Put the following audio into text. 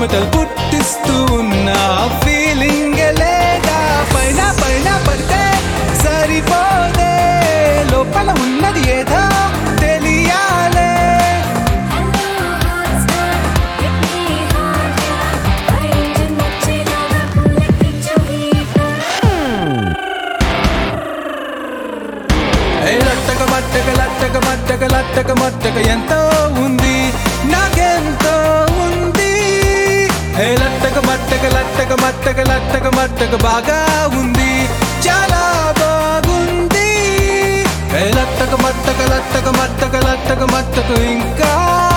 చెమటలు పుట్టిస్తూ ఉన్న ఫీలింగ్ లేదా పైన పైన పడితే సరిపోదే లోపల ఉన్నది ఏదో తెలియాలే ఏ లట్టక మట్టక లట్టక మట్టక లట్టక మట్టక ఎంతో ఉంది నాకెంతో ఉంది ఏ లట్టక మట్టక లట్టక మట్టక లట్టక మట్టక బాగా ఉంది చాలా బాగుంది ఏ లట్టక మట్టక లట్టక మట్టక లట్టక మట్టక ఇంకా